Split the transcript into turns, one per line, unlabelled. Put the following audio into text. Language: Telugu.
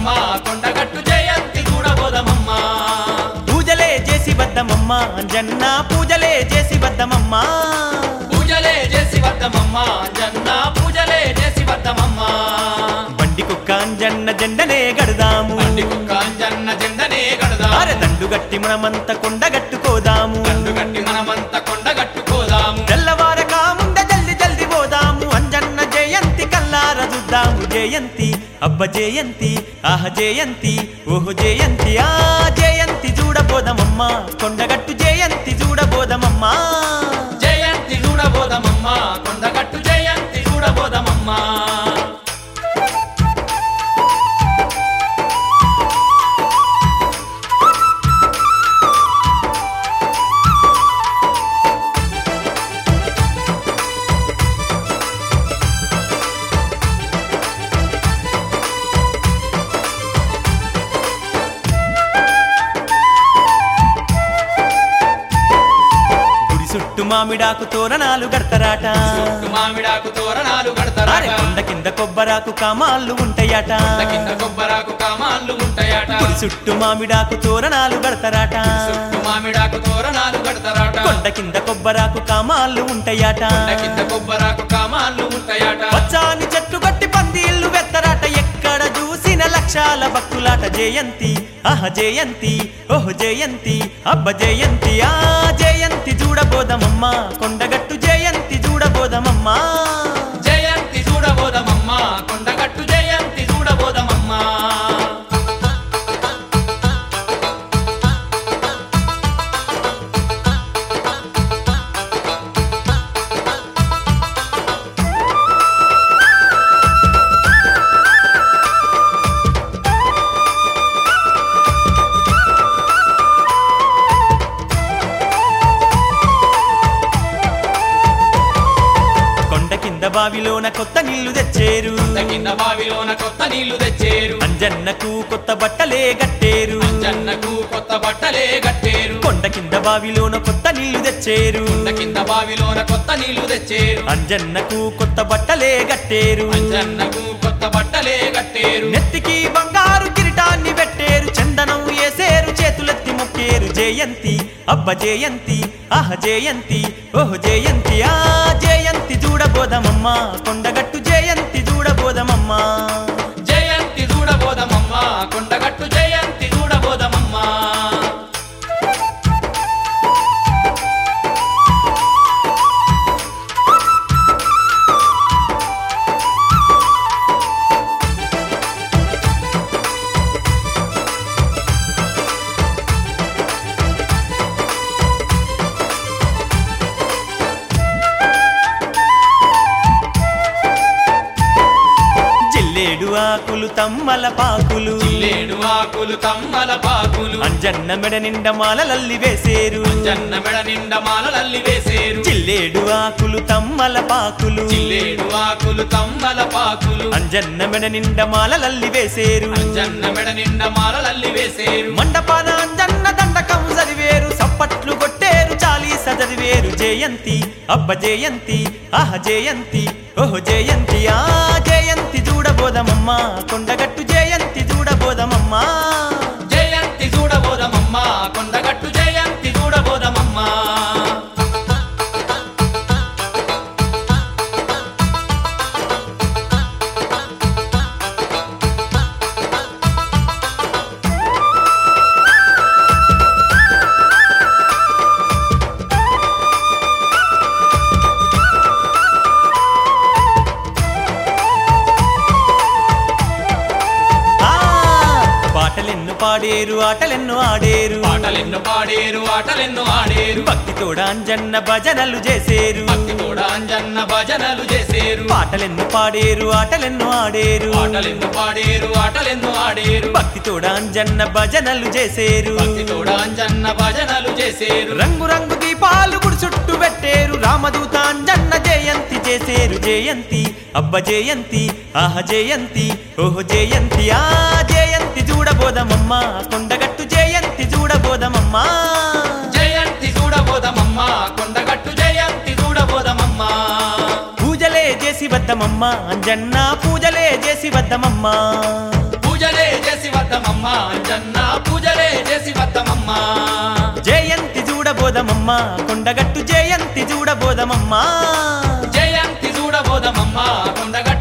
చూడబోదమమ్మ కొండగట్టు జయంతి చూడబోదమమ్మ
పూజలే చేసి వద్దమమ్మ అంజన్న పూజలే చేసి వద్దమమ్మ
పూజలే చేసి వద్దమమ్మ జన్న పూజలే చేసి వద్దమమ్మ
బండి కుక్క అంజన్న జెండనే గడదాము
బండి కుక్క అంజన్న జెండనే గడదా
అరే దండు గట్టి మనమంత కొండగట్టుకోదాము
గండు గట్టి మనమంత కొండగట్టుకోదాము
తెల్లవారక ముందే జల్ది జల్ది పోదాము అంజన్న జయంతి కల్లార చూద్దాము జయంతి అబ్బ జయంతి ఆహ జయంతి ఓహో జయంతి ఆ జయంతి చూడబోదమమ్మ కొండగట్టు జయంతి చూడబోదమమ్మా
జయంతి చూడబోదమమ్మ కొండగట్టు జయంతి చూడబోదమమ్మ
గుడి చుట్టూ మామిడాకు తోరణాలు గడతరాట
చుట్టు మామిడాకు తోరణాలు
అరే
కడతారట
కొండ కింద కొబ్బరాకు కామాళ్ళు ఉంటాయట
కొండ కింద కొబ్బరాకు కామాన్లు ఉంటాయట
గుడి చుట్టూ మామిడాకు తోరణాలు గడతరాట
చుట్టు మామిడాకు తోరణాలు కడతారట
కొండ కింద కొబ్బరాకు కామాళ్ళు ఉంటాయట
కొండ కింద కొబ్బరాకు కామాన్లు ఉంటాయట
పచ్చాని చెట్టు గట్టి పందిళ్ళు వెత్తరాట ఎక్కడ చూసిన లక్షాల భక్తులాట జయంతి ఆహ జయంతి ఓహో జయంతి అబ్బ జయంతి ఆ జయంతి చూడబోదమమ్మ కొండగట్టు జయంతి చూడబోదమమ్మా
జయంతి చూడబోదమమ్మ కొండగట్టు జయంతి చూడబోదమమ్మ
కొండ కింద బావిలోన కొత్త నీళ్లు తెచ్చేరు
కొండ కింద బావిలోన కొత్త నీళ్లు తెచ్చేరు
అంజన్నకు కొత్త బట్టలే గట్టేరు
జన్నకు కొత్త బట్టలే కట్టేరు
కొండ కింద బావిలోన కొత్త నీళ్లు తెచ్చేరు
కొండ కింద బావిలోన కొత్త నీళ్లు తెచ్చేరు
అంజన్నకు కొత్త బట్టలే గట్టేరు
జన్నకు కొత్త బట్టలే కట్టేరు
నెత్తికి బంగారు కిరీటాన్ని పెట్టేరు చందనం వేసేరు చేతులెత్తి మొక్కేరు జయంతి అబ్బ జయంతి ఆహ జయంతి ఓహో జయంతి ఆ జయంతి చూడబోదమమ్మ కొండగట్టు జయంతి చూడబోదమమ్మ
జయంతి చూడబోదమమ్మ కొండగట్టు జయంతి చూడబోదమమ్మ
జిల్లేడు ఆకులు తమ్మల పాకులు
లేడు ఆకులు తమ్మల పాకులు
అంజన్న మెడ నిండా మాలలల్లి వేసేరు
జన్న మెడ నిండా మాలలల్లి వేసేరు
జిల్లేడు ఆకులు తమ్మల పాకులు
చిల్లేడు ఆకులు తమ్మల పాకులు
అంజన్న మెడ నిండా మాలలల్లి వేసేరు
జన్న మెడ నిండా మాలలల్లి వేసేరు
మండపాన అంజన్న దండకం చదివేరు సప్పట్లు కొట్టేరు చాలీస చదివేరు జయంతి అబ్బ జయంతి ఆహ జయంతి ఓహో జయంతి ఆ జయంతి చూడబోదమమ్మ కొండగట్టు జయంతి చూడబోదమమ్మా
జయంతి చూడబోదమమ్మ కొండగట్టు జయంతి చూడబోదమమ్మ
ఆ పాటలెన్ను పాడేరు ఆటలెన్ను ఆడేరు
పాటలెన్నో పాడేరు ఆటలెన్నో ఆడేరు
భక్తితోడ అంజన్న భజనలు చేసేరు
భక్తి కూడా అంజన్న భజనలు చేసేరు
పాటలెన్ను పాడేరు ఆటలెన్ను ఆడేరు
పాటలెన్నో పాడేరు ఆటలెన్నో ఆడేరు
భక్తితోడ అంజన్న భజనలు చేసేరు
భక్తి కూడా అంజన్న భజనలు చేసేరు
రంగు రంగు దీపాలు గుడి చుట్టూ పెట్టేరు రామదూత అంజన్న జయంతి చేసేరు జయంతి అబ్బ జయంతి ఆహ జయంతి ఓహో జయంతి ఆ జయంతి చూడబోదమమ్మ కొండగట్టు జయంతి చూడబోదమమ్మా
జయంతి చూడబోదమమ్మ కొండగట్టు జయంతి చూడబోదమమ్మ
పూజలే చేసి వద్దమమ్మ అంజన్న పూజలే చేసి వద్దమమ్మా
పూజ పూజలే చేసి వద్దమమ్మ అంజన్న పూజలే చేసి వద్దమమ్మ
జయంతి చూడబోదమమ్మ కొండగట్టు జయంతి చూడబోదమమ్మ
జయంతి చూడబోదమమ్మ కొండగట్టు